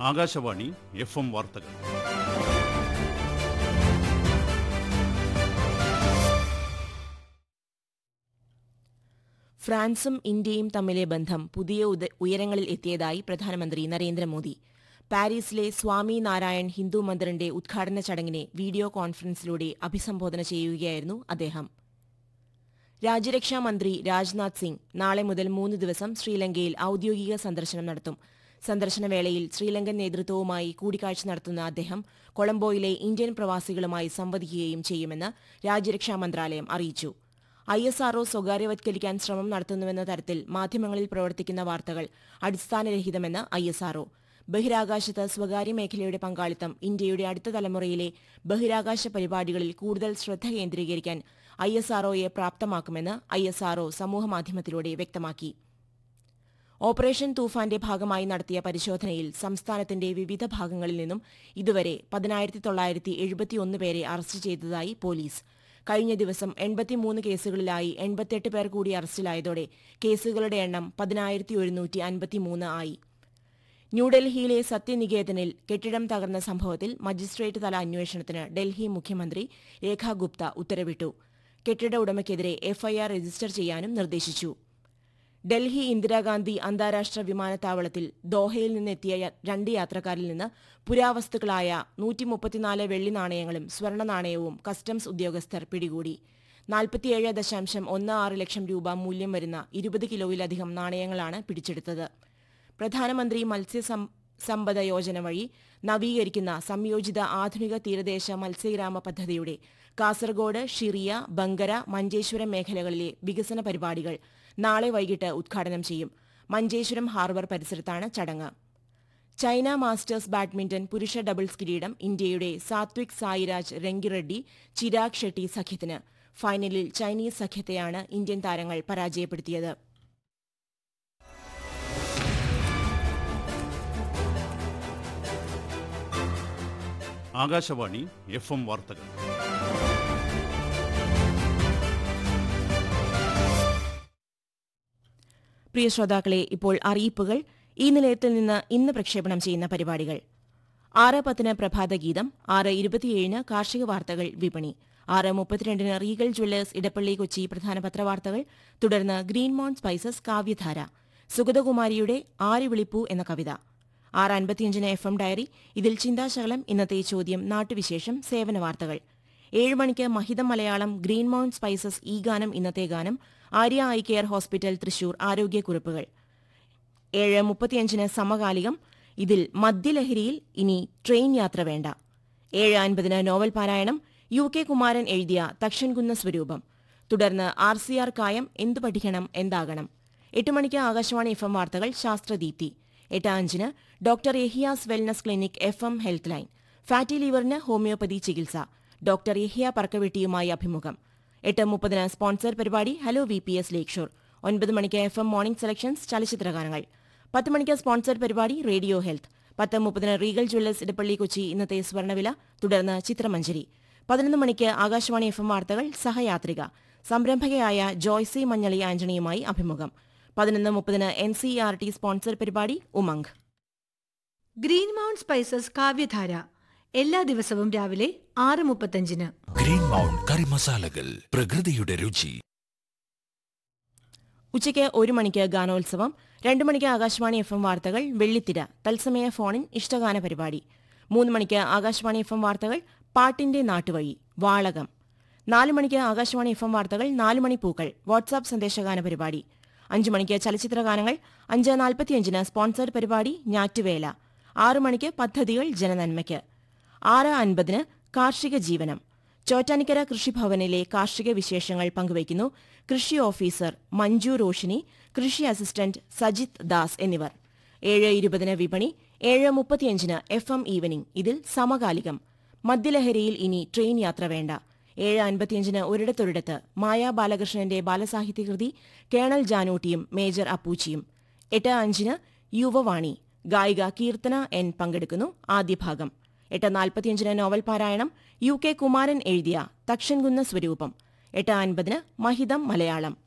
Akashvani F M വാർത്തകൾ ഫ്രാൻസും ഇന്ത്യയും തമ്മിലെ ബന്ധം പുതിയ ഉദ- ഉയരങ്ങളിൽ എത്തിയതായി പ്രധാനമന്ത്രി നരേന്ദ്രമോദി പാരീസിലെ സ്വാമി നാരായൺ ഹിന്ദു മന്ദിറിന്റെ ഉദ്ഘാടന ചടങ്ങിനെ വീഡിയോ കോൺഫറൻസിലൂടെ അഭിസംബോധന ചെയ്യുകയായിരുന്നു അദ്ദേഹം രാജ്യരക്ഷാ മന്ത്രി രാജ്നാഥ് സിംഗ് നാളെ മുതൽ മൂന്ന് ദിവസം ശ്രീലങ്കയിൽ ഔദ്യോഗിക സന്ദർശനം നടത്തും സന്ദർശനവേളയിൽ ശ്രീലങ്കൻ നേതൃത്വവുമായി കൂടിക്കാഴ്ച നടത്തുന്ന അദ്ദേഹം കൊളംബോയിലെ ഇന്ത്യൻ പ്രവാസികളുമായി സംവദിക്കുകയും ചെയ്യുമെന്ന് രാജ്യരക്ഷാ മന്ത്രാലയം അറിയിച്ചു ഐ എസ് ആർഒ സ്വകാര്യവത്കരിക്കാൻ ശ്രമം നടത്തുന്നുവെന്ന തരത്തിൽ മാധ്യമങ്ങളിൽ പ്രവർത്തിക്കുന്ന വാർത്തകൾ അടിസ്ഥാനരഹിതമെന്ന് ഐ എസ് ആർഒ ബഹിരാകാശത്ത് സ്വകാര്യ മേഖലയുടെ പങ്കാളിത്തം ഇന്ത്യയുടെ അടുത്ത തലമുറയിലെ ബഹിരാകാശ പരിപാടികളിൽ കൂടുതൽ ശ്രദ്ധ കേന്ദ്രീകരിക്കാൻ ഐ എസ് ആർഒയെ പ്രാപ്തമാക്കുമെന്ന് ഐ എസ് ആർഒ സമൂഹമാധ്യമത്തിലൂടെ വ്യക്തമാക്കി ഓപ്പറേഷൻ തൂഫാന്റെ ഭാഗമായി നടത്തിയ പരിശോധനയിൽ സംസ്ഥാനത്തിന്റെ വിവിധ ഭാഗങ്ങളിൽ നിന്നും ഇതുവരെ പതിനായിരത്തി തൊള്ളായിരത്തി എഴുപത്തിയൊന്ന് പേരെ അറസ്റ്റ് ചെയ്തതായി പോലീസ് കഴിഞ്ഞ ദിവസം എൺപത്തിമൂന്ന് കേസുകളിലായി എൺപത്തെട്ട് പേർ കൂടി അറസ്റ്റിലായതോടെ കേസുകളുടെ എണ്ണം പതിനായിരത്തി ഒരുന്നൂറ്റി അൻപത്തിമൂന്ന് ആയി ന്യൂഡൽഹിയിലെ സത്യനികേതനിൽ കെട്ടിടം തകർന്ന സംഭവത്തിൽ മജിസ്ട്രേറ്റ് തല അന്വേഷണത്തിന് ഡൽഹി മുഖ്യമന്ത്രി രേഖാ ഗുപ്ത ഉത്തരവിട്ടു കെട്ടിട ഉടമയ്ക്കെതിരെ എഫ്ഐആർ രജിസ്റ്റർ ചെയ്യാനും നിർദ്ദേശിച്ചു ഡൽഹി ഇന്ദിരാഗാന്ധി അന്താരാഷ്ട്ര വിമാനത്താവളത്തിൽ ദോഹയിൽ നിന്നെത്തിയ യ- രണ്ട് യാത്രക്കാരിൽ നിന്ന് പുരാവസ്തുക്കളായ നൂറ്റി മുപ്പത്തിനാല് വെള്ളി നാണയങ്ങളും സ്വർണ്ണ നാണയവും കസ്റ്റംസ് ഉദ്യോഗസ്ഥർ പിടികൂടി നാൽപ്പത്തിയേഴ് ദശാംശം ഒന്ന് ആറ് ലക്ഷം രൂപ മൂല്യം വരുന്ന ഇരുപത് കിലോയിലധികം നാണയങ്ങളാണ് പിടിച്ചെടുത്തത് പ്രധാനമന്ത്രി മത്സ്യ സം- സമ്പദ യോജന വഴി നവീകരിക്കുന്ന സംയോജിത ആധുനിക തീരദേശ മത്സ്യഗ്രാമ പദ്ധതിയുടെ കാസർഗോഡ് ഷിറിയ ബങ്കര മഞ്ചേശ്വരം മേഖലകളിലെ വികസന പരിപാടികൾ നാളെ വൈകിട്ട് ഉദ്ഘാടനം ചെയ്യും മഞ്ചേശ്വരം ഹാർബർ പരിസരത്താണ് ചടങ്ങ് ചൈന മാസ്റ്റേഴ്സ് ബാഡ്മിന്റൺ പുരുഷ ഡബിൾസ് കിരീടം ഇന്ത്യയുടെ സാത്വിക് സായിരാജ് രംഗിറെഡ്ഡി ചിരാഗ് ഷെട്ടി സഖ്യത്തിന് ഫൈനലിൽ ചൈനീസ് സഖ്യത്തെയാണ് ഇന്ത്യൻ താരങ്ങൾ പരാജയപ്പെടുത്തിയത് ആകാശവാണി എഫ് എം വാർത്തകൾ പ്രിയ ശ്രോതാക്കളെ ഇപ്പോൾ അറിയിപ്പുകൾ ഈ നിലയത്തിൽ നിന്ന് ഇന്ന് പ്രക്ഷേപണം ചെയ്യുന്ന പരിപാടികൾ ആറ് പത്തിന് പ്രഭാതഗീതം ആറ് ഇരുപത്തിയേഴിന് കാർഷിക വാർത്തകൾ വിപണി ആറ് മുപ്പത്തിരണ്ടിന് റീഗൽ ജ്വല്ലേഴ്സ് ഇടപ്പള്ളി കൊച്ചി പ്രധാന പത്രവാർത്തകൾ തുടർന്ന് ഗ്രീൻ മോൺ സ്പൈസസ് കാവ്യധാര സുഗതകുമാരിയുടെ ആര് വിളിപ്പു എന്ന കവിത ആറ് അൻപത്തിയഞ്ചിന് എഫ് എം ഡയറി ഇതിൽ ചിന്താശകലം ഇന്നത്തെ ചോദ്യം നാട്ടുവിശേഷം സേവന വാർത്തകൾ ഏഴ് മണിക്ക് മഹിതം മലയാളം ഗ്രീൻ മൗണ്ട് സ്പൈസസ് ഈ ഗാനം ഇന്നത്തെ ഗാനം Arya eye care hospital Thrissur ആരോഗ്യക്കുറിപ്പുകൾ ഏഴ് മുപ്പത്തിയഞ്ചിന് സമകാലികം ഇതിൽ മദ്യലഹരിയിൽ ഇനി ട്രെയിൻ യാത്ര വേണ്ട ഏഴ് അൻപതിന് നോവൽ പാരായണം യു കെ കുമാരൻ എഴുതിയ തക്ഷൻകുന്ന സ്വരൂപം തുടർന്ന് ആർ സി ആർ കായം എന്തു പഠിക്കണം എന്താകണം എട്ട് മണിക്ക് ആകാശവാണി എഫ് എം വാർത്തകൾ ശാസ്ത്രദീപ്തി എട്ട് അഞ്ചിന് doctor Ehiyas wellness clinic F M health line fatty ലിവറിന് ഹോമിയോപ്പതി ചികിത്സ ഡോക്ടർ യഹിയ പറക്കവെട്ടിയുമായി അഭിമുഖം എട്ട് മുപ്പതിന് സ്പോൺസർ പരിപാടി hello V P S lake shore ഒൻപത് മണിക്ക് എഫ് എം മോർണിംഗ് സെലക്ഷൻസ് ചലച്ചിത്രഗാനങ്ങൾ പത്ത് മണിക്ക് സ്പോൺസർ പരിപാടി റേഡിയോ ഹെൽത്ത് പത്ത് മുപ്പതിന് റീഗൽ ജ്വല്ലേഴ്സ് ഇടപ്പള്ളി കൊച്ചി ഇന്നത്തെ സ്വർണ്ണവില തുടർന്ന് ചിത്രമഞ്ജരി പതിനൊന്ന് മണിക്ക് ആകാശവാണി എഫ് എം വാർത്തകൾ സഹയാത്രിക സംരംഭകയായ ജോയ്സി മഞ്ഞളി ആന്റണിയുമായി അഭിമുഖം പതിനൊന്ന് മുപ്പതിന് N C R T sponsor പരിപാടി ഉമംഗ് ഗ്രീൻ മൗണ്ട് സ്പൈസസ് കാവ്യധാര എല്ലാ ദിവസവും രാവിലെ ആറ് മുപ്പത്തഞ്ചിന് ഗ്രീൻ മൗണ്ട് കറി മസാലകൾ പ്രകൃതിയുടെ രുചി ഉച്ചയ്ക്ക് ഒരു മണിക്ക് ഗാനോത്സവം രണ്ടു മണിക്ക് ആകാശവാണി എഫ് എം വാർത്തകൾ വെള്ളിത്തിര തത്സമയ ഫോണിൻ ഇഷ്ടഗാന പരിപാടി മൂന്ന് മണിക്ക് ആകാശവാണി എഫ് എം വാർത്തകൾ പാട്ടിന്റെ നാട്ടുവഴി വാളകം നാല് മണിക്ക് ആകാശവാണി എഫ് എം വാർത്തകൾ നാല് മണി പൂക്കൾ വാട്സാപ്പ് സന്ദേശഗാന പരിപാടി അഞ്ചു മണിക്ക് ചലച്ചിത്ര ഗാനങ്ങൾ അഞ്ച് നാൽപ്പത്തിയഞ്ചിന് സ്പോൺസർഡ് പരിപാടി ഞാറ്റുവേല ആറു മണിക്ക് പദ്ധതികൾ ജനനന്മയ്ക്ക് ആറ് അൻപതിന് കാർഷിക ജീവനം ചോറ്റാനിക്കര കൃഷിഭവനിലെ കാർഷിക വിശേഷങ്ങൾ പങ്കുവയ്ക്കുന്നു കൃഷി ഓഫീസർ മഞ്ജു റോഷിനി കൃഷി അസിസ്റ്റന്റ് സജിത് ദാസ് എന്നിവർ ഏഴ് ഇരുപതിന് വിപണി ഏഴ് മുപ്പത്തിയഞ്ചിന് എഫ് എം ഈവനിംഗ് ഇതിൽ സമകാലികം മദ്യലഹരിയിൽ ഇനി ട്രെയിൻ യാത്ര വേണ്ട ഏഴ് അൻപത്തിയഞ്ചിന് ഒരിടത്തൊരിടത്ത് മായാ ബാലകൃഷ്ണന്റെ ബാലസാഹിത്യകൃതി കേണൽ ജാനൂട്ടിയും മേജർ അപ്പൂച്ചിയും എട്ട് അഞ്ചിന് യുവവാണി ഗായിക കീർത്തന എൻ പങ്കെടുക്കുന്നു ആദ്യ ഭാഗം എട്ട് നാൽപ്പത്തിയഞ്ചിന് നോവൽ പാരായണം യു കെ കുമാരൻ എഴുതിയ തക്ഷൻകുന്ന സ്വരൂപം എട്ട് അൻപതിന് മഹിതം മലയാളം